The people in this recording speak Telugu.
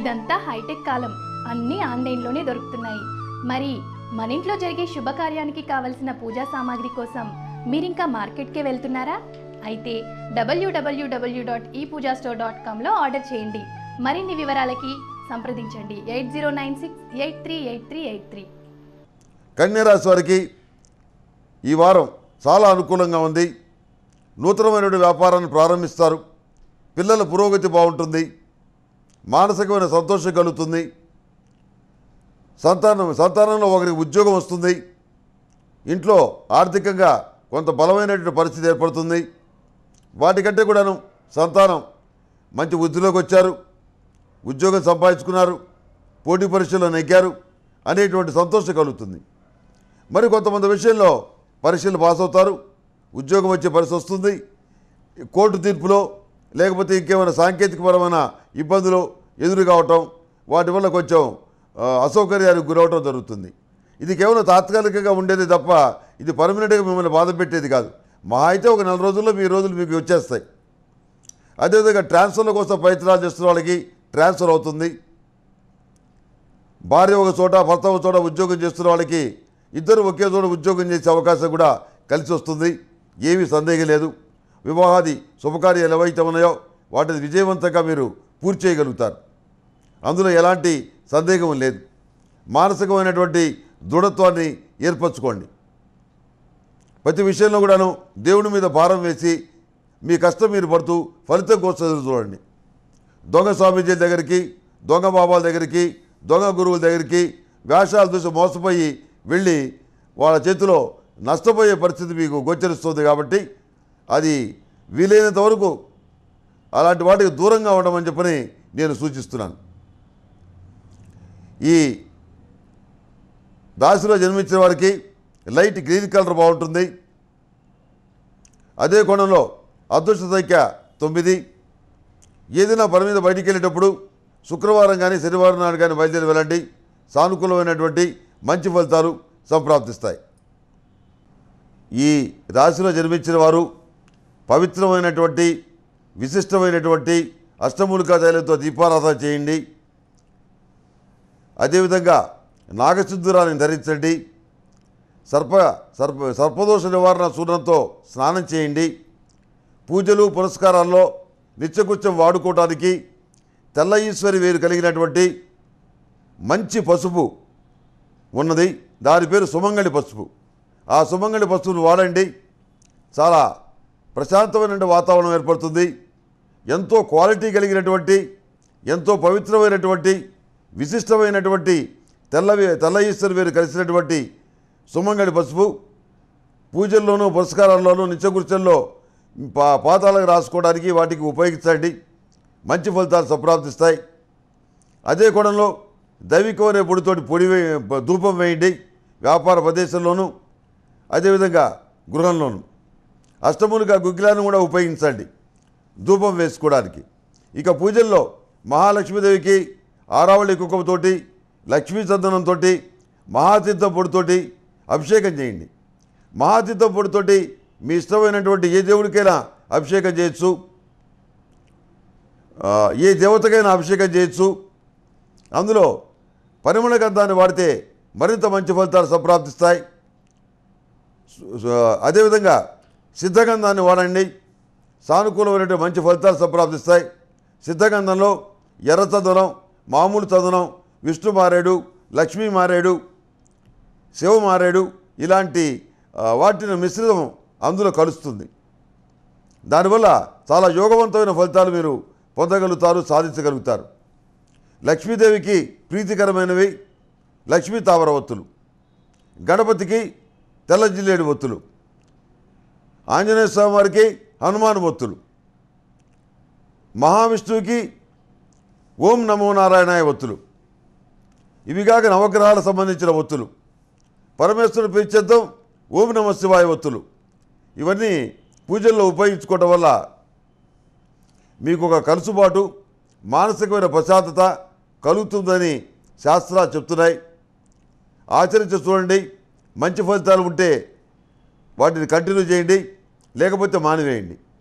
ఇదంతా హైటెక్ కాలం అన్నీ ఆన్లైన్లోనే దొరుకుతున్నాయి మరి మన ఇంట్లో జరిగే శుభకార్యానికి కావలసిన పూజా సామాగ్రి కోసం మీరింకా మార్కెట్కే వెళ్తున్నారా అయితే W W W dot e Pooja store dot కామ్లో ఆర్డర్ చేయండి మరిన్ని వివరాలకి సంప్రదించండి eight zero nine six eight three eight three eight three కన్యరాశి వారికి ఈ వారం చాలా అనుకూలంగా ఉంది నూతనమైన వ్యాపారాన్ని ప్రారంభిస్తారు పిల్లల పురోగతి బాగుంటుంది మానసికమైన సంతోషం కలుగుతుంది సంతానం సంతానంలో ఒకరికి ఉద్యోగం వస్తుంది ఇంట్లో ఆర్థికంగా కొంత బలమైనటువంటి పరిస్థితి ఏర్పడుతుంది వాటికంటే కూడాను సంతానం మంచి వృద్ధిలోకి వచ్చారు ఉద్యోగం సంపాదించుకున్నారు పోటీ పరీక్షల్లో నెగ్గారు అనేటువంటి సంతోషం కలుగుతుంది మరి కొంతమంది విషయంలో పరీక్షలు పాస్ అవుతారు ఉద్యోగం వచ్చే పరిస్థితి వస్తుంది కోర్టు తీర్పులో లేకపోతే ఇంకేమైనా సాంకేతికపరమైన ఇబ్బందులు ఎదురు కావటం వాటి వల్ల కొంచెం ఆ, అసౌకర్యానికి గురవటం జరుగుతుంది ఇది కేవలం తాత్కాలికంగా ఉండేది తప్ప ఇది పర్మనెంట్గా మిమ్మల్ని బాధ పెట్టేది కాదు మహా అయితే ఒక నెల రోజుల్లో మీ రోజులు మీకు వచ్చేస్తాయి అదేవిధంగా ట్రాన్స్ఫర్ల కోసం ప్రయత్నాలు చేస్తున్న వాళ్ళకి ట్రాన్స్ఫర్ అవుతుంది భార్య ఒక చోట భర్త ఒక చోట ఉద్యోగం చేస్తున్న వాళ్ళకి ఇద్దరు ఒకే చోట ఉద్యోగం చేసే అవకాశం కూడా కలిసి వస్తుంది ఏమీ సందేహం లేదు వివాహాది శుభకార్యాలు ఏవైతే ఉన్నాయో వాటిని విజయవంతంగా మీరు పూర్తి చేయగలుగుతారు అందులో ఎలాంటి సందేహం లేదు మానసికమైనటువంటి దృఢత్వాన్ని ఏర్పరచుకోండి ప్రతి విషయంలో కూడాను దేవుడి మీద భారం వేసి మీ కష్టం మీరు పడుతూ ఫలితం కోసం ఎదురు చూడండి దొంగ స్వామీజీల దగ్గరికి దొంగ బాబాల దగ్గరికి దొంగ గురువుల దగ్గరికి వేషాలు చూసి మోసపోయి వెళ్ళి వాళ్ళ చేతిలో నష్టపోయే పరిస్థితి మీకు గోచరిస్తుంది కాబట్టి అది వీలైనంత వరకు అలాంటి వాటికి దూరంగా ఉండమని చెప్పని నేను సూచిస్తున్నాను ఈ రాశిలో జన్మించిన వారికి లైట్ గ్రీన్ కలర్ బాగుంటుంది అదే కోణంలో అదృష్ట సంఖ్య తొమ్మిది ఏదైనా పని మీద బయటికి వెళ్ళేటప్పుడు శుక్రవారం కానీ శనివారం నాడు కానీ బయలుదేరి వెళ్ళండి సానుకూలమైనటువంటి మంచి ఫలితాలు సంప్రాప్తిస్తాయి ఈ రాశిలో జన్మించిన వారు పవిత్రమైనటువంటి విశిష్టమైనటువంటి అష్టమూలికా తైలంతో దీపారాధన చేయండి అదేవిధంగా నాగసింధురాన్ని ధరించండి సర్ప సర్ప సర్పదోష నివారణ సూర్యంతో స్నానం చేయండి పూజలు పురస్కారాల్లో నిత్యకృత్యం వాడుకోవడానికి తెల్ల ఈశ్వరి వేరు కలిగినటువంటి మంచి పసుపు ఉన్నది దాని పేరు సుమంగళి పసుపు ఆ సుమంగళి పసుపును వాడండి చాలా ప్రశాంతమైన వాతావరణం ఏర్పడుతుంది ఎంతో క్వాలిటీ కలిగినటువంటి ఎంతో పవిత్రమైనటువంటి విశిష్టమైనటువంటి తెల్లవి తెల్ల ఈశ్వరి వేరు కలిసినటువంటి సుమంగళి పసుపు పూజల్లోనూ పురస్కారాల్లోనూ నిత్యకృత్యంలో పా పాతాలకు రాసుకోవడానికి వాటికి ఉపయోగించండి మంచి ఫలితాలు సంప్రాప్తిస్తాయి అదే కోణంలో దైవికం అనే పొడితోటి పొడి వే ధూపం వేయండి వ్యాపార ప్రదేశంలోనూ అదేవిధంగా గృహంలోనూ అష్టములుగా గుగ్గిలాన్ని కూడా ఉపయోగించండి ధూపం వేసుకోవడానికి ఇక పూజల్లో మహాలక్ష్మీదేవికి ఆరావళి కుక్కతోటి లక్ష్మీ చందనంతో మహాతీర్థం పొడితోటి అభిషేకం చేయండి మహాతీర్థం పొడితోటి మీ ఇష్టమైనటువంటి ఏ దేవుడికైనా అభిషేకం చేయొచ్చు ఆ, ఏ దేవతకైనా అభిషేకం చేయొచ్చు అందులో పరిమళ గంధాన్ని వాడితే మరింత మంచి ఫలితాలు సంప్రాప్తిస్తాయి సు- సు- అదేవిధంగా సిద్ధగంధాన్ని వాడండి సానుకూలమైనటువంటి మంచి ఫలితాలు సంప్రాప్తిస్తాయి సిద్ధగంధంలో ఎర్ర చందనం మామూలు చందనం విష్ణు మారేడు లక్ష్మీ మారేడు శివ మారేడు ఇలాంటి ఆ, వాటిని మిశ్రితం అందులో కలుస్తుంది దానివల్ల చాలా యోగవంతమైన ఫలితాలు మీరు పొందగలుగుతారు సాధించగలుగుతారు లక్ష్మీదేవికి ప్రీతికరమైనవి లక్ష్మీ తామర ఒత్తులు గణపతికి తెల్ల జిల్లేడు ఒత్తులు ఆంజనేయ స్వామి వారికి హనుమాన్ ఒత్తులు మహావిష్ణువుకి ఓం నమో నారాయణాయ ఒత్తులు ఇవి కాక నవగ్రహాలకు సంబంధించిన ఒత్తులు పరమేశ్వరుడు ప్రీత్యర్థం ఓం నమ శివాయ ఒత్తులు ఇవన్నీ పూజల్లో ఉపయోగించుకోవటం వల్ల మీకు ఒక కలుసుబాటు మానసికమైన ప్రశాంతత కలుగుతుందని శాస్త్రాలు చెప్తున్నాయి ఆచరించి చూడండి మంచి ఫలితాలు ఉంటే వాటిని కంటిన్యూ చేయండి లేకపోతే మానివేయండి